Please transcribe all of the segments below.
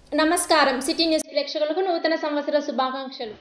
నమస్కారం city news ప్రేక్షకులకు నూతన సంవత్సర శుభాకాంక్షలు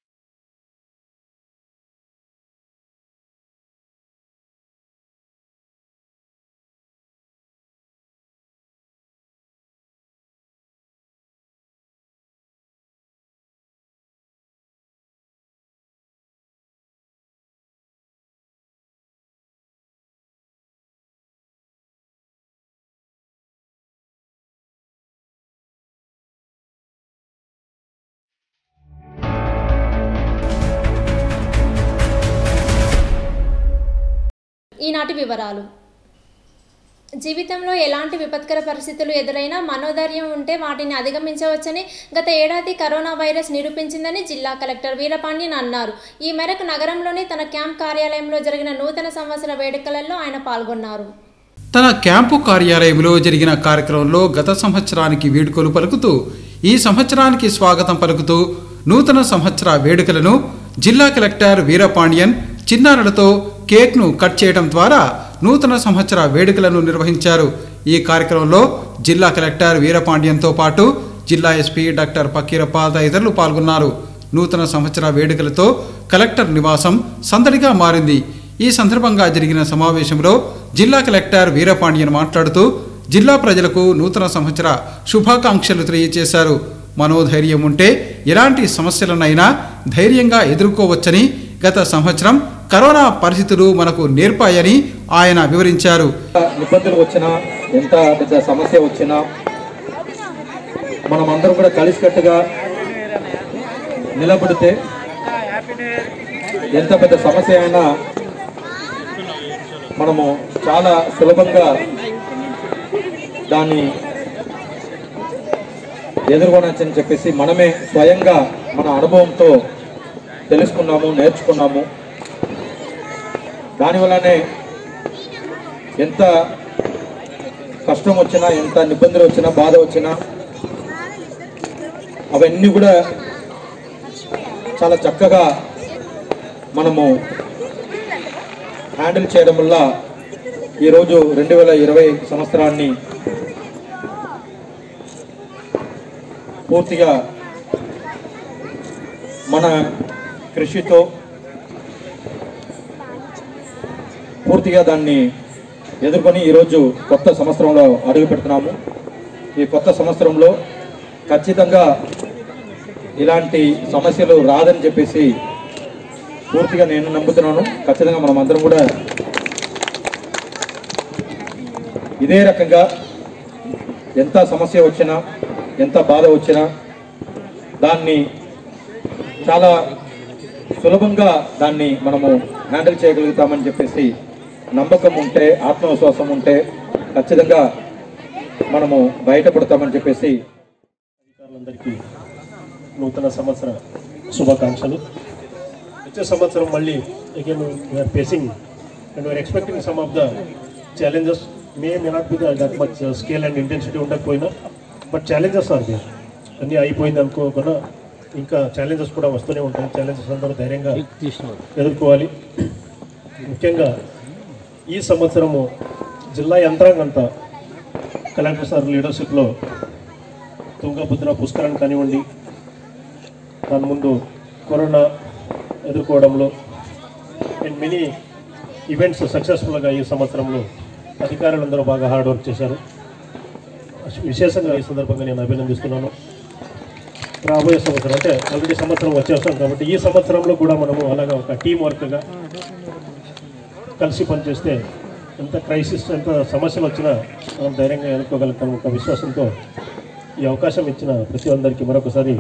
ఈనాటి వివరాలు జీవితంలో ఎలాంటి విపత్కర పరిస్థితులు ఎదురైనా మనోధైర్యం ఉంటే వాటిని అధిగమించవచ్చని గత ఏడాది కరోనా వైరస్ నిరూపించిందని జిల్లా కలెక్టర్ వీరపాండ్యన్ అన్నారు ఈ మేరకు నగరంలోని తన క్యాంప్ కార్యాలయంలో జరిగిన నూతన సంవత్సర వేడుకలలో ఆయన పాల్గొన్నారు తన క్యాంపు కార్యాలయంలో జరిగిన కార్యక్రమంలో గత సంవత్సరానికి వేడుకలు పలుకుతూ ఈ సంవత్సరానికి స్వాగతం పలుకుతూ నూతన సంవత్సర వేడుకలను జిల్లా కలెక్టర్ వీరపాండ్యన్ చిన్నారులతో కేక్ను కట్ చేయడం ద్వారా నూతన సంవత్సర వేడుకలను నిర్వహించారు ఈ కార్యక్రమంలో జిల్లా కలెక్టర్ వీరపాండ్యన్తో పాటు జిల్లా ఎస్పీ డాక్టర్ పకీరప్ప తదితరులు పాల్గొన్నారు నూతన సంవత్సర వేడుకలతో కలెక్టర్ నివాసం సందడిగా మారింది ఈ సందర్భంగా జరిగిన సమావేశంలో జిల్లా కలెక్టర్ వీరపాండ్యన్ మాట్లాడుతూ జిల్లా ప్రజలకు నూతన సంవత్సర శుభాకాంక్షలు తెలియజేశారు మనోధైర్యం ఉంటే ఎలాంటి సమస్యలనైనా ధైర్యంగా ఎదుర్కోవచ్చని గత సంవత్సరం కరోనా పరిస్థితులు మనకు నేర్పాయని ఆయన వివరించారు ఇబ్బందులు వచ్చినా ఎంత పెద్ద సమస్య వచ్చినా మనం అందరం కూడా కలిసికట్టుగా నిలబడితే ఎంత పెద్ద సమస్య అయినా మనము చాలా సులభంగా దాన్ని ఎదుర్కొనొచ్చని చెప్పేసి మనమే స్వయంగా మన అనుభవంతో తెలుసుకున్నాము నేర్చుకున్నాము దానివల్లనే ఎంత కష్టం వచ్చినా ఎంత ఇబ్బందులు వచ్చినా బాధ వచ్చినా అవన్నీ కూడా చాలా చక్కగా మనము హ్యాండిల్ చేయడం వల్ల ఈరోజు రెండు వేల ఇరవై సంవత్సరాన్ని పూర్తిగా మన కృషితో పూర్తిగా దాన్ని ఎదుర్కొని ఈరోజు కొత్త సంవత్సరంలో అడుగు పెడుతున్నాము ఈ కొత్త సంవత్సరంలో ఖచ్చితంగా ఇలాంటి సమస్యలు రాదని చెప్పేసి పూర్తిగా నేను నమ్ముతున్నాను ఖచ్చితంగా మనం అందరం కూడా ఇదే రకంగా ఎంత సమస్య వచ్చినా ఎంత బాధ వచ్చినా దాన్ని చాలా సులభంగా దాన్ని మనము హ్యాండిల్ చేయగలుగుతామని చెప్పేసి నమ్మకం ఉంటే ఆత్మవిశ్వాసం ఉంటే ఖచ్చితంగా మనము బయటపడతామని చెప్పేసి అధికారులందరికీ నూతన సంవత్సర శుభాకాంక్షలు వచ్చే సంవత్సరం మళ్ళీ again we're facing and we're expecting some of the challenges may may not be that much scale and intensity ఉండకపోయినా బట్ ఛాలెంజెస్ ఆర్ దేర్ అన్నీ అయిపోయింది అనుకోకుండా ఇంకా ఛాలెంజెస్ కూడా వస్తూనే ఉంటాయి ఛాలెంజెస్ అందరూ ధైర్యంగా ఎదుర్కోవాలి ముఖ్యంగా ఈ సంవత్సరము జిల్లా యంత్రాంగం అంతా కలెక్టర్ సార్ లీడర్షిప్లో తుంగభద్ర పుష్కరం కానివ్వండి దాని ముందు కరోనా ఎదుర్కోవడంలో అండ్ మెనీ ఈవెంట్స్ సక్సెస్ఫుల్గా ఈ సంవత్సరంలో అధికారులందరూ బాగా హార్డ్ వర్క్ చేశారు విశేషంగా ఈ సందర్భంగా నేను అభినందిస్తున్నాను రాబోయే సంవత్సరం అంటే ఆల్రెడీ సంవత్సరం వచ్చేస్తాం కాబట్టి ఈ సంవత్సరంలో కూడా మనము అలాగా ఒక టీం వర్క్గా కలిసి పనిచేస్తే ఎంత క్రైసిస్ ఎంత సమస్యలు వచ్చినా మనం ధైర్యంగా ఎదుర్కోగలుగుతాం ఒక విశ్వాసంతో ఈ అవకాశం ఇచ్చిన ప్రతి ఒక్కరికి మరొకసారి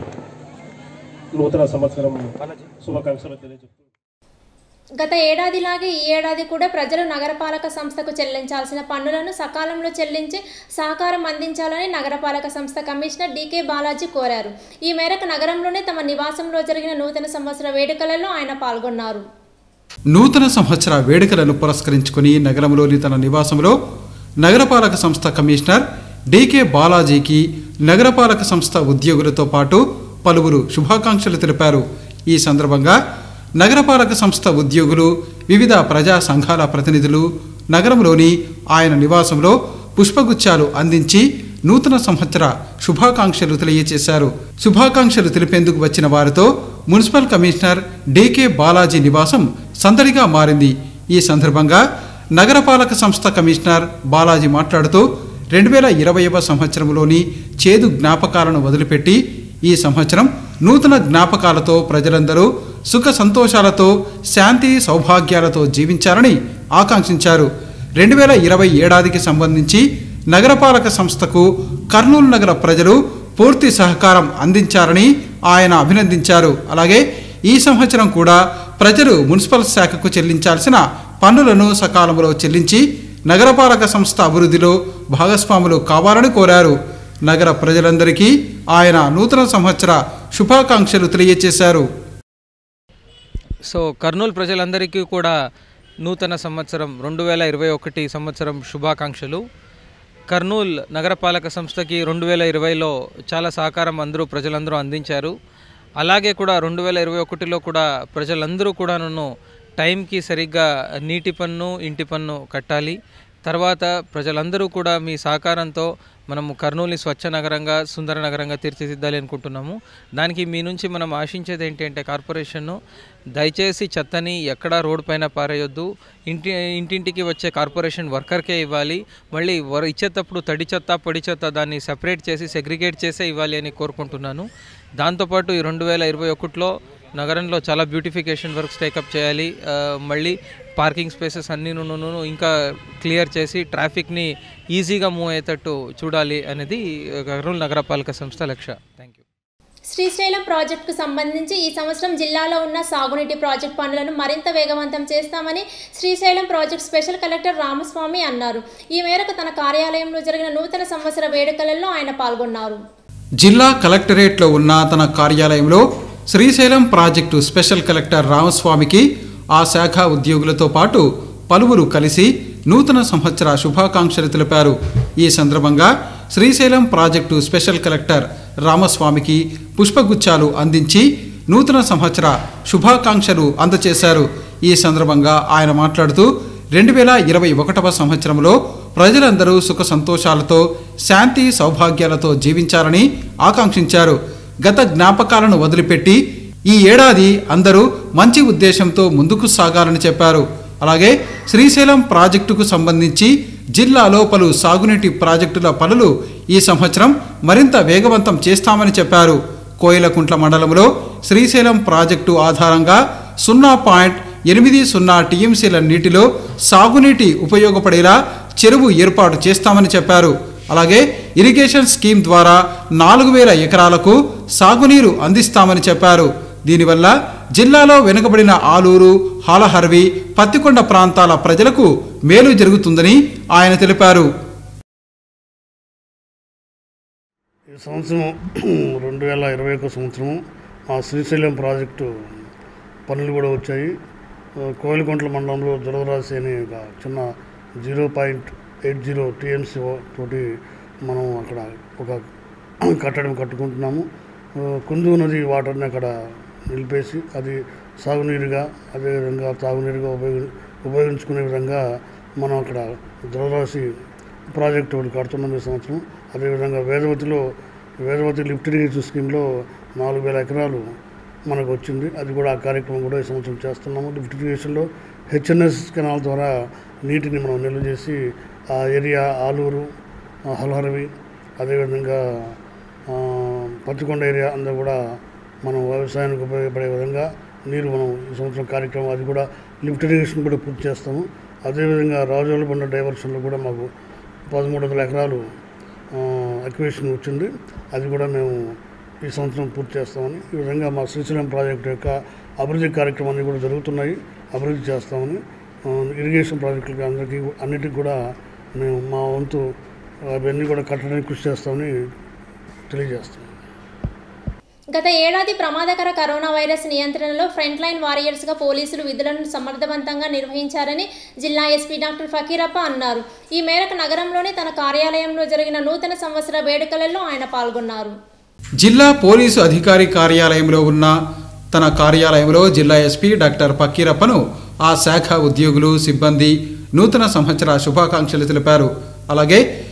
నూతన సంవత్సరం శుభాకాంక్షలు తెలియజేస్తూ గత ఏడాదిలాగే ఈ ఏడాది కూడా ప్రజలు నగరపాలక సంస్థకు చెల్లించాల్సిన పన్నులను సకాలంలో చెల్లించి సహకారం అందించాలని నగరపాలక సంస్థ కమిషనర్ డీకే బాలాజీ కోరారు ఈ మేరకు నగరంలోనే తమ నివాసంలో జరిగిన నూతన సంవత్సర వేడుకలలో ఆయన పాల్గొన్నారు నూతన సంవత్సర వేడుకలను పురస్కరించుకుని నగరంలోని తన నివాసంలో నగరపాలక సంస్థ కమిషనర్ డీకే బాలాజీకి నగరపాలక సంస్థ ఉద్యోగులతో పాటు పలువురు శుభాకాంక్షలు తెలిపారు ఈ సందర్భంగా నగరపాలక సంస్థ ఉద్యోగులు వివిధ ప్రజా సంఘాల ప్రతినిధులు నగరంలోని ఆయన నివాసంలో పుష్పగుచ్చాలు అందించి నూతన సంవత్సర శుభాకాంక్షలు తెలియజేశారు శుభాకాంక్షలు తెలిపేందుకు వచ్చిన వారితో మున్సిపల్ కమిషనర్ డీకే బాలాజీ నివాసం సందడిగా మారింది ఈ సందర్భంగా నగరపాలక సంస్థ కమిషనర్ బాలాజీ మాట్లాడుతూ రెండు వేల ఇరవైవ సంవత్సరంలోని చేదు జ్ఞాపకాలను వదిలిపెట్టి ఈ సంవత్సరం నూతన జ్ఞాపకాలతో ప్రజలందరూ సుఖ సంతోషాలతో శాంతి సౌభాగ్యాలతో జీవించాలని ఆకాంక్షించారు రెండు వేల ఇరవై ఏడాదికి సంబంధించి నగరపాలక సంస్థకు కర్నూలు నగర ప్రజలు పూర్తి సహకారం అందించారని ఆయన అభినందించారు అలాగే ఈ సంవత్సరం కూడా ప్రజలు మున్సిపల్ శాఖకు చెల్లించాల్సిన పన్నులను సకాలంలో చెల్లించి నగరపాలక సంస్థ అభివృద్ధిలో భాగస్వాములు కావాలని కోరారు నగర ప్రజలందరికీ ఆయన నూతన సంవత్సర శుభాకాంక్షలు తెలియజేశారు సో కర్నూలు ప్రజలందరికీ కూడా నూతన సంవత్సరం రెండు వేల ఇరవై ఒకటి సంవత్సరం శుభాకాంక్షలు కర్నూల్ నగరపాలక సంస్థకి రెండు వేల ఇరవైలో చాలా సహకారం అందరూ ప్రజలందరూ అందించారు అలాగే కూడా రెండు వేల ఇరవై ఒకటిలో కూడా ప్రజలందరూ కూడా నన్ను టైంకి సరిగ్గా నీటి పన్ను ఇంటి పన్ను కట్టాలి తర్వాత ప్రజలందరూ కూడా మీ సహకారంతో మనము కర్నూలుని స్వచ్ఛ నగరంగా సుందర నగరంగా తీర్చిదిద్దాలి అనుకుంటున్నాము దానికి మీ నుంచి మనం ఆశించేది ఏంటి అంటే కార్పొరేషన్ను దయచేసి చెత్తని ఎక్కడా రోడ్ పైన పారేయొద్దు ఇంటి ఇంటింటికి వచ్చే కార్పొరేషన్ వర్కర్కే ఇవ్వాలి మళ్ళీ వర్ ఇచ్చేటప్పుడు తడి చెత్త పొడి చెత్త దాన్ని సెపరేట్ చేసి సెగ్రిగేట్ చేసే ఇవ్వాలి అని కోరుకుంటున్నాను దాంతోపాటు ఈ రెండు వేల ఇరవై ఒకటిలో నగరంలో చాలా బ్యూటిఫికేషన్ వర్క్స్ టేకప్ చేయాలి ఆ, మళ్ళీ పార్కింగ్ స్పేసెస్ అన్నీ ఇంకా క్లియర్ చేసి ట్రాఫిక్ని ఈజీగా మూవ్ అయ్యేటట్టు చూడాలి అనేది కర్నూలు నగరపాలక సంస్థ లక్ష్య థ్యాంక్ యూ శ్రీశైలం ప్రాజెక్టుకు సంబంధించి ఈ సంవత్సరం జిల్లాలో ఉన్న సాగునీటి ప్రాజెక్ట్ పనులను మరింత వేగవంతం చేస్తామని Srisailam project special collector Ramaswamy అన్నారు ఈ మేరకు తన కార్యాలయంలో జరిగిన నూతన సంవత్సర వేడుకలలో ఆయన పాల్గొన్నారు జిల్లా కలెక్టరేట్లో ఉన్న తన కార్యాలయంలో శ్రీశైలం ప్రాజెక్టు స్పెషల్ కలెక్టర్ రామస్వామికి ఆ శాఖ ఉద్యోగులతో పాటు పలువురు కలిసి నూతన సంవత్సర శుభాకాంక్షలు తెలిపారు ఈ సందర్భంగా శ్రీశైలం ప్రాజెక్టు స్పెషల్ కలెక్టర్ రామస్వామికి పుష్పగుచ్చాలు అందించి నూతన సంవత్సర శుభాకాంక్షలు అందజేశారు ఈ సందర్భంగా ఆయన మాట్లాడుతూ రెండు వేల ఇరవై ఒకటవ సంవత్సరంలో ప్రజలందరూ సుఖ సంతోషాలతో శాంతి సౌభాగ్యాలతో జీవించాలని ఆకాంక్షించారు గత జ్ఞాపకాలను వదిలిపెట్టి ఈ ఏడాది అందరూ మంచి ఉద్దేశంతో ముందుకు సాగాలని చెప్పారు అలాగే శ్రీశైలం ప్రాజెక్టుకు సంబంధించి జిల్లాలో పలు సాగునీటి ప్రాజెక్టుల పనులు ఈ సంవత్సరం మరింత వేగవంతం చేస్తామని చెప్పారు కోయిలకుంట్ల మండలంలో శ్రీశైలం ప్రాజెక్టు ఆధారంగా సున్నా పాయింట్ ఎనిమిది సున్నా టీఎంసీల నీటిలో సాగునీటి ఉపయోగపడేలా చెరువు ఏర్పాటు చేస్తామని చెప్పారు అలాగే ఇరిగేషన్ స్కీమ్ ద్వారా నాలుగు వేల ఎకరాలకు సాగునీరు అందిస్తామని చెప్పారు దీనివల్ల జిల్లాలో వెనుకబడిన ఆలూరు హాలహర్వి పత్తికొండ ప్రాంతాల ప్రజలకు మేలు జరుగుతుందని ఆయన తెలిపారు ఈ సంవత్సరం రెండు వేల ఇరవై ఒక సంవత్సరం మా శ్రీశైలం ప్రాజెక్టు పనులు కూడా వచ్చాయి ఆ, కోయిలకుంట్ల మండలంలో దురదరాశి అనే ఒక చిన్న zero point eight zero TMC తోటి మనం అక్కడ ఒక కట్టడం కట్టుకుంటున్నాము ఆ, కుందు నది వాటర్ని అక్కడ నిలిపేసి అది సాగునీరుగా అదేవిధంగా తాగునీరుగా ఉపయోగి ఉపయోగించుకునే విధంగా మనం అక్కడ దురదరాశి ప్రాజెక్ట్ ఒకటి కడుతున్నాం ఈ సంవత్సరం అదేవిధంగా వేదవతిలో వేదవతి లిఫ్ట్ ఇరిగేషన్ స్కీమ్లో నాలుగు వేల ఎకరాలు మనకు వచ్చింది అది కూడా ఆ కార్యక్రమం కూడా ఈ సంవత్సరం చేస్తున్నాము లిఫ్ట్ ఇరిగేషన్లో హెచ్ఎన్ఎస్ కెనాల్ ద్వారా నీటిని మనం నిల్వ చేసి ఆ ఏరియా ఆలూరు ఆ హలహరవి అదేవిధంగా ఆ, పత్తికొండ ఏరియా అంతా కూడా మనం వ్యవసాయానికి ఉపయోగపడే విధంగా నీరు మనం ఈ సంవత్సరం కార్యక్రమం అది కూడా లిఫ్ట్ ఇరిగేషన్ కూడా పూర్తి చేస్తాము అదేవిధంగా రాజోలబండ డైవర్షన్లో కూడా మాకు పదమూడు వందల ఎకరాలు అక్వేషన్ వచ్చింది అది కూడా మేము ఈ సంవత్సరం పూర్తి చేస్తామని ఈ విధంగా మా శ్రీశైలం ప్రాజెక్టు యొక్క అభివృద్ధి కార్యక్రమాన్ని కూడా జరుగుతున్నాయి అభివృద్ధి చేస్తామని ఆ, ఇరిగేషన్ ప్రాజెక్టులకి అందరికీ అన్నిటికీ కూడా మేము మా వంతు అవన్నీ కూడా కట్టడానికి కృషి చేస్తామని తెలియజేస్తాం గత ఏడాది ప్రమాదకర కరోనా వైరస్ నియంత్రణలో ఫ్రంట్ లైన్ వారియర్స్గా పోలీసులు విధులను సమర్థవంతంగా నిర్వహించారని జిల్లా ఎస్పీ డాక్టర్ ఫకీరప్ప అన్నారు ఈ మేరకు నగరంలోని తన కార్యాలయంలో జరిగిన నూతన సంవత్సర వేడుకలలో ఆయన పాల్గొన్నారు జిల్లా పోలీసు అధికారి కార్యాలయంలో ఉన్న తన కార్యాలయంలో జిల్లా ఎస్పీ డాక్టర్ పక్కీరప్పను ఆ శాఖ ఉద్యోగులు సిబ్బంది నూతన సంవత్సర శుభాకాంక్షలు తెలిపారు అలాగే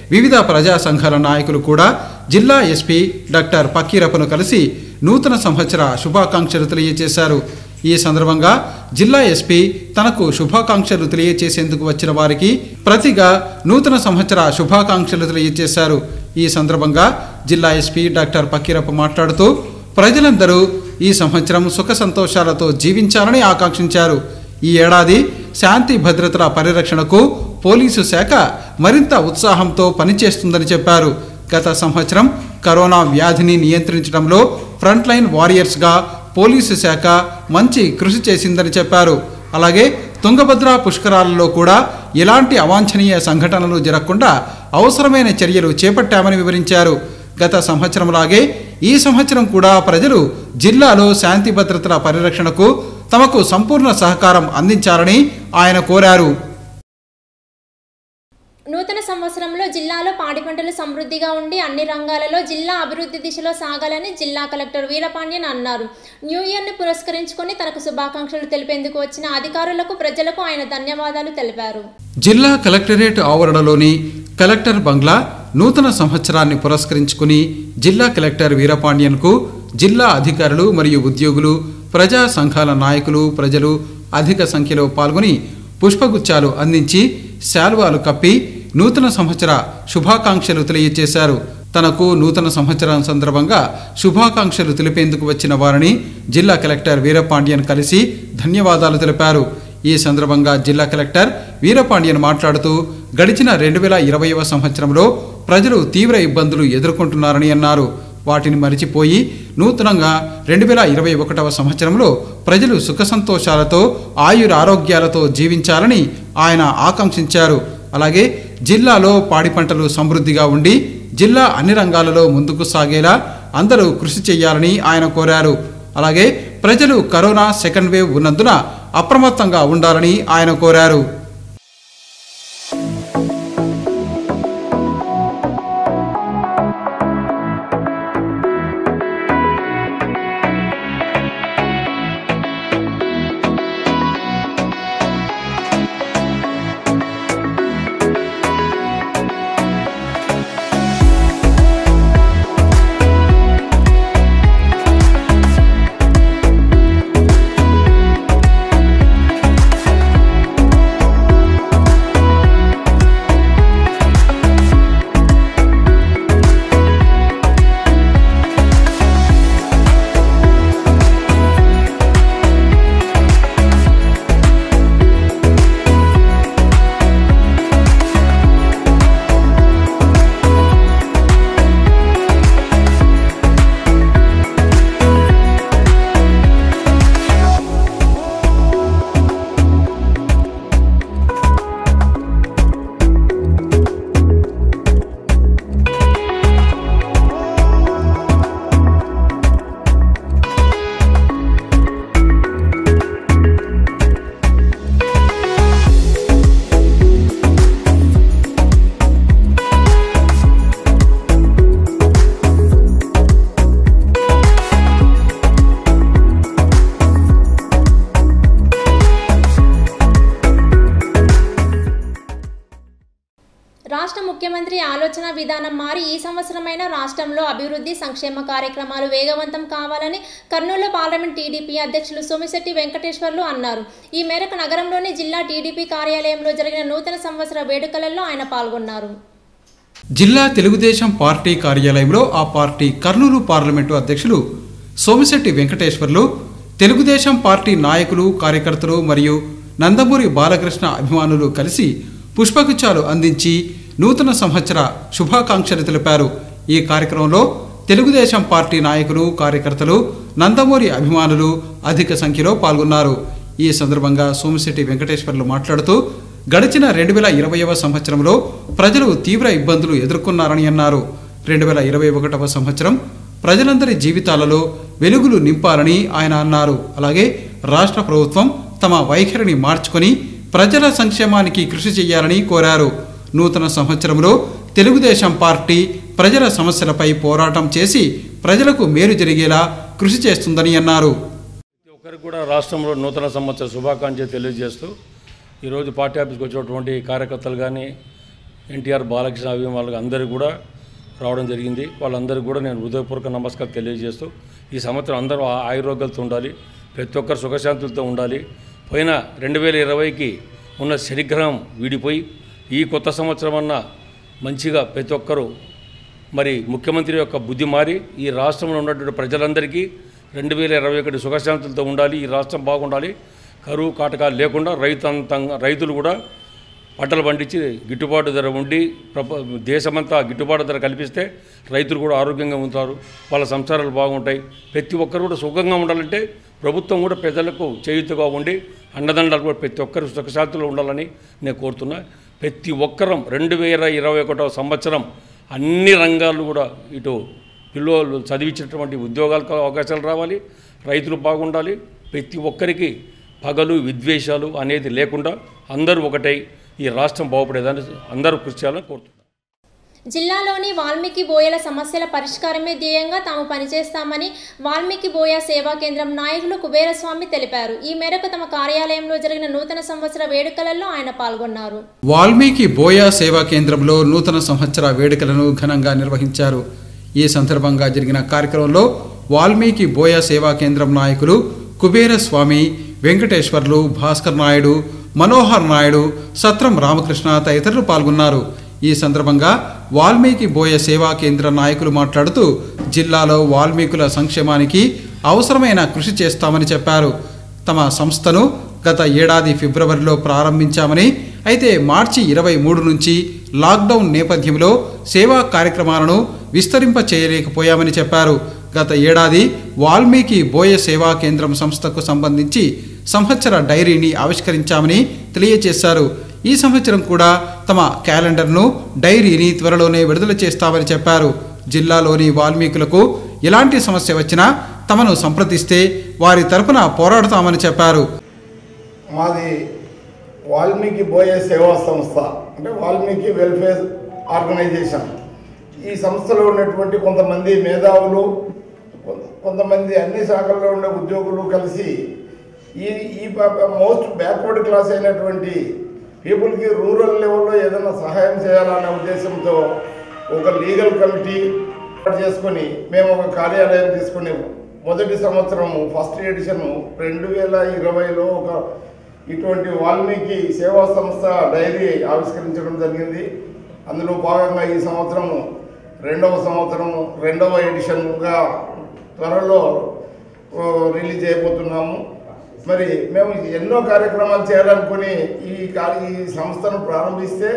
వివిధ ప్రజా సంఘాల నాయకులు కూడా జిల్లా ఎస్పీ డాక్టర్ పక్కీరప్పను కలిసి నూతన సంవత్సర శుభాకాంక్షలు తెలియజేశారు ఈ సందర్భంగా జిల్లా ఎస్పీ తనకు శుభాకాంక్షలు తెలియజేసేందుకు వచ్చిన వారికి ప్రతిగా నూతన సంవత్సర శుభాకాంక్షలు తెలియజేశారు ఈ సందర్భంగా జిల్లా ఎస్పీ డాక్టర్ పక్కీరప్ప మాట్లాడుతూ ప్రజలందరూ ఈ సంవత్సరం సుఖ సంతోషాలతో జీవించాలని ఆకాంక్షించారు ఈ ఏడాది శాంతి భద్రతల పరిరక్షణకు పోలీసు శాఖ మరింత ఉత్సాహంతో పనిచేస్తుందని చెప్పారు గత సంవత్సరం కరోనా వ్యాధిని నియంత్రించడంలో ఫ్రంట్ లైన్ వారియర్స్గా పోలీసు శాఖ మంచి కృషి చేసిందని చెప్పారు అలాగే తుంగభద్ర పుష్కరాలలో కూడా ఎలాంటి అవాంఛనీయ సంఘటనలు జరగకుండా అవసరమైన చర్యలు చేపట్టామని వివరించారు గత సంవత్సరంలాగే ఈ సంవత్సరం కూడా ప్రజలు జిల్లాలో శాంతి భద్రతల పరిరక్షణకు తమకు సంపూర్ణ సహకారం అందించాలని ఆయన కోరారు నూతన సంవత్సరంలో జిల్లాలో పాడి పంటలు సమృద్ధిగా ఉండి అన్ని రంగాలలో జిల్లా అభివృద్ధి దిశలో సాగాలని జిల్లా కలెక్టర్ వీరపాండ్యన్ అన్నారు న్యూ ఇయర్ని పురస్కరించుకొని తనకు శుభాకాంక్షలు తెలిపేందుకు వచ్చిన అధికారులకు ప్రజలకు ఆయన ధన్యవాదాలు తెలిపారు జిల్లా కలెక్టరేట్ ఆవరణలోని కలెక్టర్ బంగ్లా నూతన సంవత్సరాన్ని పురస్కరించుకుని జిల్లా కలెక్టర్ వీరపాండ్యన్కు జిల్లా అధికారులు మరియు ఉద్యోగులు ప్రజా సంఘాల నాయకులు ప్రజలు అధిక సంఖ్యలో పాల్గొని పుష్పగుచ్చాలు అందించి శాల్వాలు కప్పి నూతన సంవత్సర శుభాకాంక్షలు తెలియజేశారు తనకు నూతన సంవత్సరం సందర్భంగా శుభాకాంక్షలు తెలిపేందుకు వచ్చిన వారిని జిల్లా కలెక్టర్ వీరపాండ్యన్ కలిసి ధన్యవాదాలు తెలిపారు ఈ సందర్భంగా జిల్లా కలెక్టర్ వీరపాండ్యన్ మాట్లాడుతూ గడిచిన రెండు వేల ఇరవైవ సంవత్సరంలో ప్రజలు తీవ్ర ఇబ్బందులు ఎదుర్కొంటున్నారని అన్నారు వాటిని మరిచిపోయి నూతనంగా రెండు వేల ఇరవై ఒకటవ సంవత్సరంలో ప్రజలు సుఖ సంతోషాలతో ఆయుర ఆరోగ్యాలతో జీవించాలని ఆయన ఆకాంక్షించారు అలాగే జిల్లాలో పాడి పంటలు సమృద్ధిగా ఉండి జిల్లా అన్ని రంగాలలో ముందుకు సాగేలా అందరూ కృషి చేయాలని ఆయన కోరారు అలాగే ప్రజలు కరోనా సెకండ్ వేవ్ ఉన్నందున అప్రమత్తంగా ఉండాలని ఆయన కోరారు రాష్ట్ర ముఖ్యమంత్రి ఆలోచన విధానం మారి ఈ సంవత్సరమైన రాష్ట్రంలో అభివృద్ధి సంక్షేమ కార్యక్రమాలు వేగవంతం కావాలని కర్నూలు పార్లమెంట్ టీడీపీ అధ్యక్షులు సోమిశెట్టి వెంకటేశ్వర్లు అన్నారు ఈ మేరకు నగరంలోని జిల్లా టీడీపీ కార్యాలయంలో జరిగిన నూతన సంవత్సర వేడుకలలో ఆయన పాల్గొన్నారు జిల్లా తెలుగుదేశం పార్టీ కార్యాలయంలో ఆ పార్టీ కర్నూలు పార్లమెంటు అధ్యక్షులు సోమిశెట్టి వెంకటేశ్వర్లు తెలుగుదేశం పార్టీ నాయకులు కార్యకర్తలు మరియు నందమూరి బాలకృష్ణ అభిమానులు కలిసి పుష్పగుచ్చాలు అందించి నూతన సంవత్సర శుభాకాంక్షలు తెలిపారు ఈ కార్యక్రమంలో తెలుగుదేశం పార్టీ నాయకులు కార్యకర్తలు నందమూరి అభిమానులు అధిక సంఖ్యలో పాల్గొన్నారు ఈ సందర్భంగా సోమిశెట్టి వెంకటేశ్వర్లు మాట్లాడుతూ గడిచిన రెండు వేల ఇరవైవ సంవత్సరంలో ప్రజలు తీవ్ర ఇబ్బందులు ఎదుర్కొన్నారని అన్నారు రెండు వేల ఇరవై ఒకటవ సంవత్సరం ప్రజలందరి జీవితాలలో వెలుగులు నింపాలని ఆయన అన్నారు అలాగే రాష్ట్ర ప్రభుత్వం తమ వైఖరిని మార్చుకొని ప్రజల సంక్షేమానికి కృషి చేయాలని కోరారు నూతన సంవత్సరంలో తెలుగుదేశం పార్టీ ప్రజల సమస్యలపై పోరాటం చేసి ప్రజలకు మేలు జరిగేలా కృషి చేస్తుందని అన్నారు ప్రతి ఒక్కరికి కూడా రాష్ట్రంలో నూతన సంవత్సర శుభాకాంక్షలు తెలియజేస్తూ ఈరోజు పార్టీ ఆఫీస్కి వచ్చినటువంటి కార్యకర్తలు కానీ ఎన్టీఆర్ బాలకృష్ణ అభిమానులకు అందరికీ కూడా రావడం జరిగింది వాళ్ళందరికీ కూడా నేను హృదయపూర్వక నమస్కారం తెలియజేస్తూ ఈ సంవత్సరం అందరూ ఆ- ఆయురోగ్యాలతో ఉండాలి ప్రతి ఒక్కరు సుఖశాంతులతో ఉండాలి పోయిన రెండు వేల ఇరవైకి ఉన్న శనిగ్రహం వీడిపోయి ఈ కొత్త సంవత్సరం అన్న మంచిగా ప్రతి ఒక్కరూ మరి ముఖ్యమంత్రి యొక్క బుద్ధి మారి ఈ రాష్ట్రంలో ఉన్నటువంటి ప్రజలందరికీ రెండు వేల ఇరవై ఒకటి సుఖశాంతులతో ఉండాలి ఈ రాష్ట్రం బాగుండాలి కరువు కాటకాలు లేకుండా రైతాంతంగా రైతులు కూడా పంటలు పండించి గిట్టుబాటు ధర ఉండి ప్రప దేశమంతా గిట్టుబాటు ధర కల్పిస్తే రైతులు కూడా ఆరోగ్యంగా ఉంటారు వాళ్ళ సంసారాలు బాగుంటాయి ప్రతి ఒక్కరు కూడా సుఖంగా ఉండాలంటే ప్రభుత్వం కూడా ప్రజలకు చేయుతుగా ఉండి అండదండలు కూడా ప్రతి ఒక్కరు సుఖశాంతులు ఉండాలని నేను కోరుతున్నా ప్రతి ఒక్కరం రెండు వేల ఇరవై ఒకటో సంవత్సరం అన్ని రంగాలు కూడా ఇటు పిల్లలు చదివించినటువంటి ఉద్యోగాలకు అవకాశాలు రావాలి రైతులు బాగుండాలి ప్రతి ఒక్కరికి పగలు విద్వేషాలు అనేది లేకుండా అందరూ ఒకటై ఈ రాష్ట్రం బాగుపడేదాన్ని అందరూ కృషి చేయాలని కోరుతున్నాను జిల్లాలోని వాల్మీకి బోయల సమస్యల పరిష్కారమే ధ్యేయంగా తాము పనిచేస్తామని వాల్మీకి బోయ సేవా కేంద్రం నాయకులు కుబేరస్వామి తెలిపారు ఈ మేరకు తమ కార్యాలయంలో జరిగిన నూతన సంవత్సర వేడుకలలో ఆయన పాల్గొన్నారు వాల్మీకి బోయా సేవా కేంద్రంలో నూతన సంవత్సర వేడుకలను ఘనంగా నిర్వహించారు ఈ సందర్భంగా జరిగిన కార్యక్రమంలో వాల్మీకి బోయా సేవా కేంద్రం నాయకులు కుబేర స్వామి వెంకటేశ్వర్లు భాస్కర్ నాయుడు మనోహర్ నాయుడు సత్రం రామకృష్ణ తదితరులు పాల్గొన్నారు ఈ సందర్భంగా వాల్మీకి బోయ సేవా కేంద్ర నాయకులు మాట్లాడుతూ జిల్లాలో వాల్మీకుల సంక్షేమానికి అవసరమైన కృషి చేస్తామని చెప్పారు తమ సంస్థను గత ఏడాది ఫిబ్రవరిలో ప్రారంభించామని అయితే మార్చి ఇరవై మూడు నుంచి లాక్డౌన్ నేపథ్యంలో సేవా కార్యక్రమాలను విస్తరింప చేయలేకపోయామని చెప్పారు గత ఏడాది వాల్మీకి బోయ సేవా కేంద్రం సంస్థకు సంబంధించి సంవత్సర డైరీని ఆవిష్కరించామని తెలియజేశారు ఈ సంవత్సరం కూడా తమ క్యాలెండర్ను డైరీని త్వరలోనే విడుదల చేస్తామని చెప్పారు జిల్లాలోని వాల్మీకులకు ఎలాంటి సమస్య వచ్చినా తమను సంప్రదిస్తే వారి తరపున పోరాడుతామని చెప్పారు మాది వాల్మీకి బోయే సేవా సంస్థ అంటే వాల్మీకి వెల్ఫేర్ ఆర్గనైజేషన్ ఈ సంస్థలో ఉన్నటువంటి కొంతమంది మేధావులు కొ- కొంతమంది అన్ని శాఖల్లో ఉండే ఉద్యోగులు కలిసి ఈ ఈ మోస్ట్ బ్యాక్వర్డ్ క్లాస్ అయినటువంటి పీపుల్కి రూరల్ లెవెల్లో ఏదైనా సహాయం చేయాలనే ఉద్దేశంతో ఒక లీగల్ కమిటీ ఏర్పాటు చేసుకొని మేము ఒక కార్యాలయం తీసుకుని మొదటి సంవత్సరము ఫస్ట్ ఎడిషన్ రెండు వేల ఇరవైలో ఒక ఇటువంటి వాల్మీకి సేవా సంస్థ డైరీ ఆవిష్కరించడం జరిగింది అందులో భాగంగా ఈ సంవత్సరము రెండవ సంవత్సరము రెండవ ఎడిషన్గా త్వరలో ఓ, రిలీజ్ అయిపోతున్నాము మరి మేము ఎన్నో కార్యక్రమాలు చేయాలనుకుని ఈ కా- ఈ సంస్థను ప్రారంభిస్తే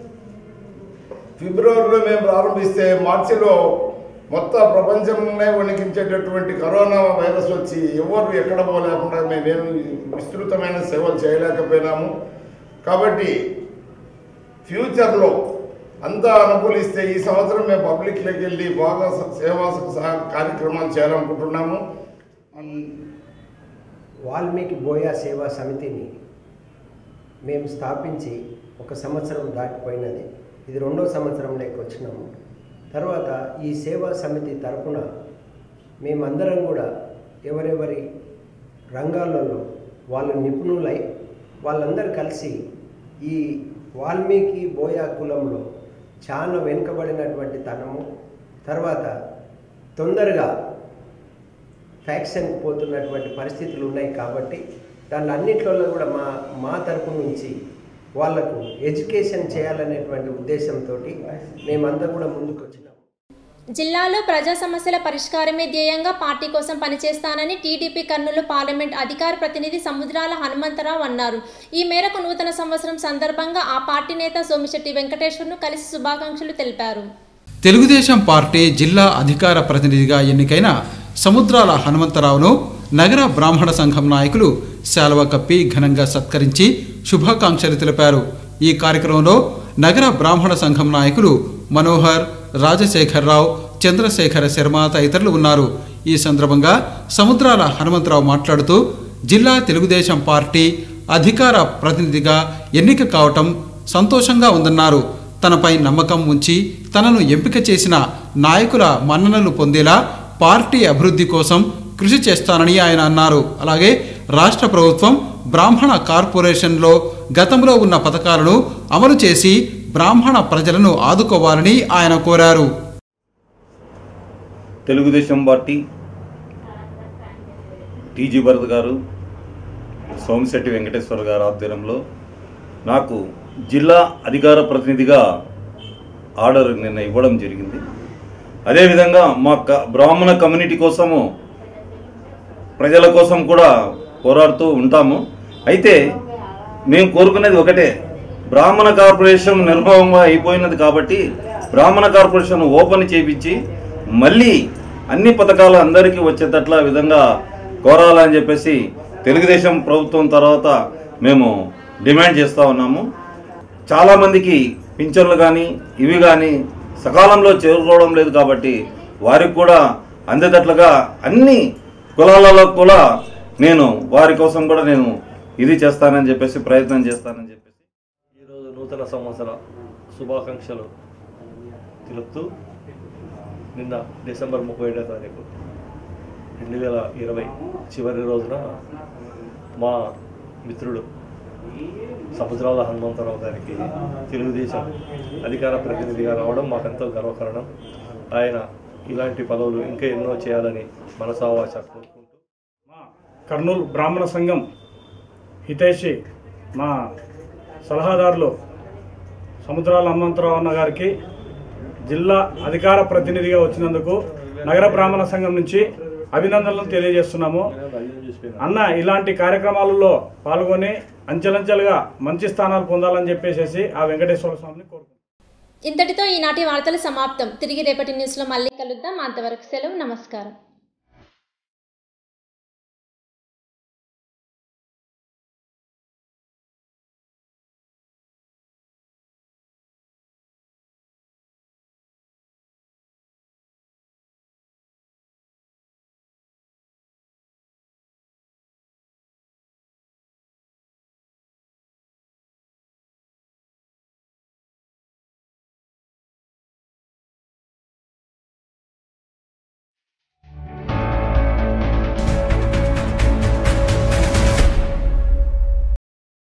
ఫిబ్రవరిలో మేము ప్రారంభిస్తే మార్చిలో మొత్తం ప్రపంచంలో వణికించేటటువంటి కరోనా వైరస్ వచ్చి ఎవరు ఎక్కడ పోలేకుండా మేమేమి విస్తృతమైన సేవలు చేయలేకపోయినాము కాబట్టి ఫ్యూచర్లో అంతా అనుకూలిస్తే ఈ సంవత్సరం మేము పబ్లిక్లోకి వెళ్ళి బాగా స- సేవా సహ కార్యక్రమాలు చేయాలనుకుంటున్నాము వాల్మీకి బోయా సేవా సమితిని మేము స్థాపించి ఒక సంవత్సరం దాటిపోయినది ఇది రెండో సంవత్సరంలోకి వచ్చినాము తర్వాత ఈ సేవా సమితి తరపున మేమందరం కూడా ఎవరెవరి రంగాలలో వాళ్ళు నిపుణులై వాళ్ళందరూ కలిసి ఈ వాల్మీకి బోయా కులంలో చాలా వెనుకబడినటువంటి తనము తర్వాత తొందరగా ఫ్యాక్షన్కి పోతున్నటువంటి పరిస్థితులు ఉన్నాయి కాబట్టి దాని అన్నిట్లలో కూడా మా మా తరపు నుంచి వాళ్లకు ఎడ్యుకేషన్ చేయాలనేటువంటి ఉద్దేశంతో మేమంతా కూడా ముందుకు వచ్చినాం జిల్లాలో ప్రజా సమస్యల పరిష్కారమే ధ్యేయంగా పార్టీ కోసం పనిచేస్తానని టీడీపీ కర్నూలు పార్లమెంట్ అధికార ప్రతినిధి సముద్రాల హనుమంతరావు అన్నారు ఈ మేరకు నూతన సంవత్సరం సందర్భంగా ఆ పార్టీ నేత సోమిశెట్టి వెంకటేశ్వర్ను కలిసి శుభాకాంక్షలు తెలిపారు తెలుగుదేశం పార్టీ జిల్లా అధికార ప్రతినిధిగా ఎన్నికైన సముద్రాల హనుమంతరావును నగర బ్రాహ్మణ సంఘం నాయకులు శాలువ కప్పి ఘనంగా సత్కరించి శుభాకాంక్షలు తెలిపారు ఈ కార్యక్రమంలో నగర బ్రాహ్మణ సంఘం నాయకులు మనోహర్ రాజశేఖరరావు చంద్రశేఖర శర్మ తదితరులు ఉన్నారు ఈ సందర్భంగా సముద్రాల హనుమంతరావు మాట్లాడుతూ జిల్లా తెలుగుదేశం పార్టీ అధికార ప్రతినిధిగా ఎన్నిక కావటం సంతోషంగా ఉందన్నారు తనపై నమ్మకం ఉంచి తనను ఎంపిక చేసిన నాయకుల మన్ననలు పొందేలా పార్టీ అభివృద్ధి కోసం కృషి చేస్తానని ఆయన అన్నారు అలాగే రాష్ట్ర ప్రభుత్వం బ్రాహ్మణ కార్పొరేషన్లో గతంలో ఉన్న పథకాలను అమలు చేసి బ్రాహ్మణ ప్రజలను ఆదుకోవాలని ఆయన కోరారు తెలుగుదేశం పార్టీ టీజీ భరత్ గారు సోమిశెట్టి వెంకటేశ్వర గారి ఆధ్వర్యంలో నాకు జిల్లా అధికార ప్రతినిధిగా ఆర్డర్ నిన్న ఇవ్వడం జరిగింది అదేవిధంగా మా క బ్రాహ్మణ కమ్యూనిటీ కోసము ప్రజల కోసం కూడా పోరాడుతూ ఉంటాము అయితే మేము కోరుకునేది ఒకటే బ్రాహ్మణ కార్పొరేషన్ నిర్భవంగా అయిపోయినది కాబట్టి బ్రాహ్మణ కార్పొరేషన్ ఓపెన్ చేపించి మళ్ళీ అన్ని పథకాలు అందరికీ వచ్చేటట్ల విధంగా కోరాలని చెప్పేసి తెలుగుదేశం ప్రభుత్వం తర్వాత మేము డిమాండ్ చేస్తూ ఉన్నాము చాలామందికి పింఛన్లు కానీ ఇవి కానీ సకాలంలో చేరుకోవడం లేదు కాబట్టి వారికి కూడా అందేటట్లుగా అన్ని కులాలలో కూడా నేను వారి కోసం కూడా నేను ఇది చేస్తానని చెప్పేసి ప్రయత్నం చేస్తానని చెప్పేసి ఈరోజు నూతన సంవత్సర శుభాకాంక్షలు తెలుపుతూ నిన్న డిసెంబర్ ముప్పై ఏడో తారీఖు రెండు వేల ఇరవై చివరి రోజున మా మిత్రుడు సముద్రాల హనుమంతరావు గారికి తెలుగుదేశం అధికార ప్రతినిధిగా రావడం మాకెంతో గర్వకారణం ఆయన ఇలాంటి పదవులు ఇంకా ఎన్నో చేయాలని మనసావాచ కోరుకుంటూ కర్నూలు బ్రాహ్మణ సంఘం హితైషి మా సలహాదారులు సముద్రాల హనుమంతరావు అన్న గారికి జిల్లా అధికార ప్రతినిధిగా వచ్చినందుకు నగర బ్రాహ్మణ సంఘం నుంచి అభినందనలు తెలియజేస్తున్నాము అన్న ఇలాంటి కార్యక్రమాలలో పాల్గొని అంచెలంచెలుగా మంచి స్థానాలు పొందాలని చెప్పేసి ఆ వెంకటేశ్వర స్వామిని కోరుకుంటున్నాను ఇంతటితో ఈనాటి వార్తలు సమాప్తం తిరిగి రేపటి న్యూస్లో మళ్ళీ కలుద్దాం అంతవరకు సెలవు నమస్కారం